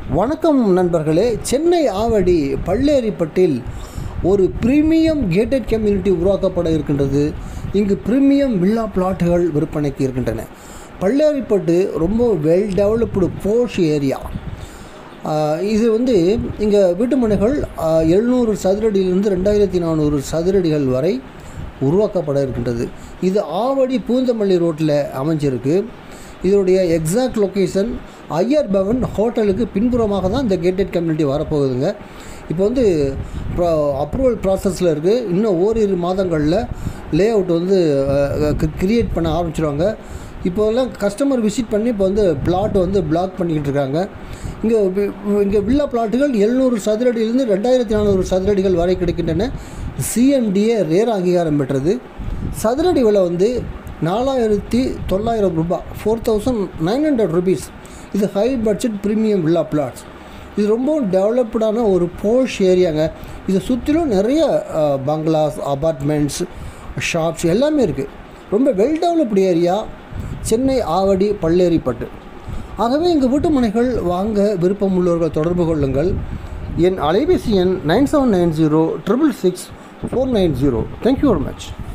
வணக்கம் நண்பர்களே சென்னை ஆவடி பள்ளேரிப்பட்டில் ஒரு பிரீமியம் கேட்டட் கம்யூனிட்டி உருவாக்கப்பட இருக்கின்றது இங்கு பிரீமியம் வில்லா பிளாட்டுகள் விற்பனைக்கு இருக்கின்றன பள்ளேரிப்பட்டு ரொம்ப வெல் டெவலப்டு போஷ் ஏரியா இது வந்து இங்கே வீட்டுமனைகள் எழுநூறு சதுரடியிலிருந்து ரெண்டாயிரத்தி நானூறு சதுரடிகள் வரை உருவாக்கப்பட இருக்கின்றது இது ஆவடி பூந்தமல்லி ரோட்டில் அமைஞ்சிருக்கு இதனுடைய எக்ஸாக்ட் லொக்கேஷன் ஐயர் பவன் ஹோட்டலுக்கு பின்புறமாக தான் இந்த கேட்டட் கம்யூனிட்டி வரப்போகுதுங்க இப்போ வந்து அப்ரூவல் ப்ராசஸில் இருக்குது இன்னும் ஓரிரு மாதங்களில் லே அவுட் வந்து கிரியேட் பண்ண ஆரம்பிச்சிருவாங்க இப்போதெல்லாம் கஸ்டமர் விசிட் பண்ணி இப்போ வந்து பிளாட் வந்து பிளாக் பண்ணிக்கிட்டு இருக்காங்க இங்கே இங்கே வில்லா பிளாட்டுகள் எழுநூறு சதுரடியிலிருந்து ரெண்டாயிரத்தி நானூறு சதுரடிகள் வரை கிடைக்கின்றன சிஎம்டிஏ ரேர் அங்கீகாரம் பெற்றது சதுரடி விலை வந்து நாலாயிரத்தி தொள்ளாயிரம் ரூபாய் four thousand nine hundred rupees இது high budget premium villa plots இது ரொம்ப டெவலப்டான ஒரு போஷ் ஏரியாங்க இதை சுற்றிலும் நிறைய பங்களாஸ் அபார்ட்மெண்ட்ஸ் ஷாப்ஸ் எல்லாமே இருக்குது ரொம்ப well developed area Chennai Avadi Palleripattu ஆகவே இங்கு வீட்டு மனைகள் வாங்க விருப்பம் உள்ளவர்கள் தொடர்பு கொள்ளுங்கள் என் அலைபேசி எண் nine seven nine zero triple six four nine zero thank you very much